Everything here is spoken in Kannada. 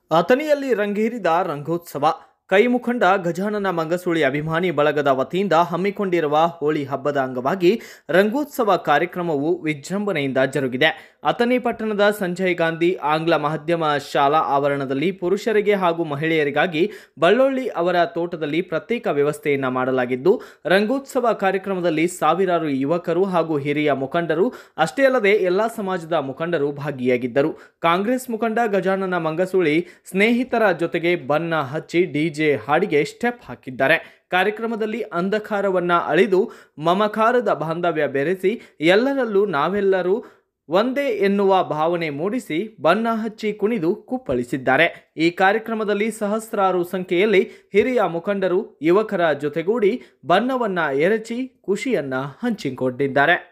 ಅಥಣಿಯಲ್ಲಿ ರಂಗೇರಿದ ರಂಗೋತ್ಸವ ಕೈ ಮುಖಂಡ ಗಜಾನನ ಮಂಗಸುಳಿ ಅಭಿಮಾನಿ ಬಳಗದ ವತಿಯಿಂದ ಹಮ್ಮಿಕೊಂಡಿರುವ ಹೋಳಿ ಹಬ್ಬದ ಅಂಗವಾಗಿ ರಂಗೋತ್ಸವ ಕಾರ್ಯಕ್ರಮವು ವಿಜೃಂಭಣೆಯಿಂದ ಜರುಗಿದೆ ಅಥಣಿ ಪಟ್ಟಣದ ಸಂಜಯ್ ಗಾಂಧಿ ಆಂಗ್ಲ ಮಾಧ್ಯಮ ಶಾಲಾ ಆವರಣದಲ್ಲಿ ಪುರುಷರಿಗೆ ಹಾಗೂ ಮಹಿಳೆಯರಿಗಾಗಿ ಬಳ್ಳೊಳ್ಳಿ ಅವರ ತೋಟದಲ್ಲಿ ಪ್ರತ್ಯೇಕ ವ್ಯವಸ್ಥೆಯನ್ನ ಮಾಡಲಾಗಿದ್ದು ರಂಗೋತ್ಸವ ಕಾರ್ಯಕ್ರಮದಲ್ಲಿ ಸಾವಿರಾರು ಯುವಕರು ಹಾಗೂ ಹಿರಿಯ ಮುಖಂಡರು ಅಷ್ಟೇ ಅಲ್ಲದೆ ಎಲ್ಲಾ ಸಮಾಜದ ಮುಖಂಡರು ಭಾಗಿಯಾಗಿದ್ದರು ಕಾಂಗ್ರೆಸ್ ಮುಖಂಡ ಗಜಾನನ ಮಂಗಸೂಳಿ ಸ್ನೇಹಿತರ ಜೊತೆಗೆ ಬಣ್ಣ ಹಚ್ಚಿ ಡಿಜೆ ಹಾಡಿಗೆ ಸ್ಟೆಪ್ ಹಾಕಿದ್ದಾರೆ ಕಾರ್ಯಕ್ರಮದಲ್ಲಿ ಅಂಧಕಾರವನ್ನ ಅಳಿದು ಮಮಕಾರದ ಬಾಂಧವ್ಯ ಬೆರೆಸಿ ಎಲ್ಲರಲ್ಲೂ ನಾವೆಲ್ಲರೂ ಒಂದೇ ಎನ್ನುವ ಭಾವನೆ ಮೂಡಿಸಿ ಬಣ್ಣ ಹಚ್ಚಿ ಕುಣಿದು ಕುಪ್ಪಳಿಸಿದ್ದಾರೆ ಈ ಕಾರ್ಯಕ್ರಮದಲ್ಲಿ ಸಹಸ್ರಾರು ಸಂಖ್ಯೆಯಲ್ಲಿ ಹಿರಿಯ ಮುಖಂಡರು ಯುವಕರ ಜೊತೆಗೂಡಿ ಬಣ್ಣವನ್ನ ಎರಚಿ ಖುಷಿಯನ್ನ ಹಂಚಿಕೊಂಡಿದ್ದಾರೆ